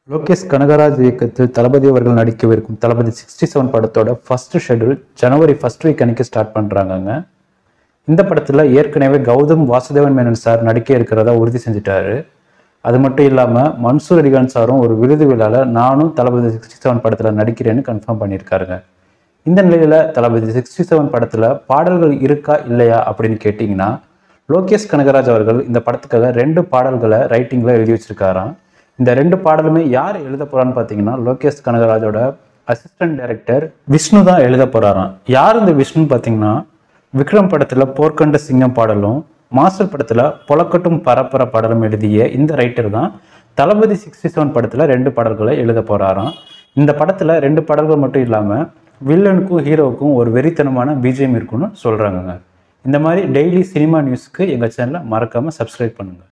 லோகேஷ் கனகராஜ் இயக்கத்தில் தளபதி அவர்கள் நடிக்கவிருக்கும் தளபதி சிக்ஸ்டி செவன் படத்தோட ஃபர்ஸ்ட் ஷெட்யூல் ஜனவரி ஃபர்ஸ்ட் வீக் அன்னைக்கு ஸ்டார்ட் பண்ணுறாங்கங்க இந்த படத்தில் ஏற்கனவே கௌதம் வாசுதேவன் மேனன் சார் நடிக்க இருக்கிறதா உறுதி செஞ்சுட்டாரு அது மட்டும் இல்லாமல் மன்சூர் அலிகான் சாரும் ஒரு விருது விழாவில் நானும் தளபதி சிக்ஸ்டி செவன் படத்தில் நடிக்கிறேன்னு கன்ஃபார்ம் பண்ணியிருக்காருங்க இந்த நிலையில் தளபதி சிக்ஸ்டி செவன் படத்தில் பாடல்கள் இருக்கா இல்லையா அப்படின்னு கேட்டிங்கன்னா லோகேஷ் கனகராஜ் அவர்கள் இந்த படத்துக்காக ரெண்டு பாடல்களை ரைட்டிங்கில் எழுதி வச்சிருக்காராம் இந்த ரெண்டு பாடலுமே யார் எழுத போறான்னு பார்த்தீங்கன்னா லோகேஷ் கனகராஜோட அசிஸ்டன்ட் டைரக்டர் விஷ்ணு தான் எழுத போறாராம் யார் இந்த விஷ்ணு பார்த்தீங்கன்னா விக்ரம் படத்துல போர்க்கண்ட சிங்கம் பாடலும் மாஸ்டர் படத்துல பொலக்கட்டும் பரப்பர பாடலும் எழுதிய இந்த ரைட்டர் தான் தளபதி சிக்ஸ்டி செவன் படத்துல ரெண்டு பாடல்களை எழுத போறாராம் இந்த படத்துல ரெண்டு பாடல்கள் மட்டும் இல்லாம வில்லனுக்கும் ஹீரோவுக்கும் ஒரு வெறித்தனமான பிஜிஎம் இருக்குன்னு சொல்றாங்கங்க இந்த மாதிரி டெய்லி சினிமா நியூஸ்க்கு எங்க சேனலை மறக்காம சப்ஸ்கிரைப் பண்ணுங்க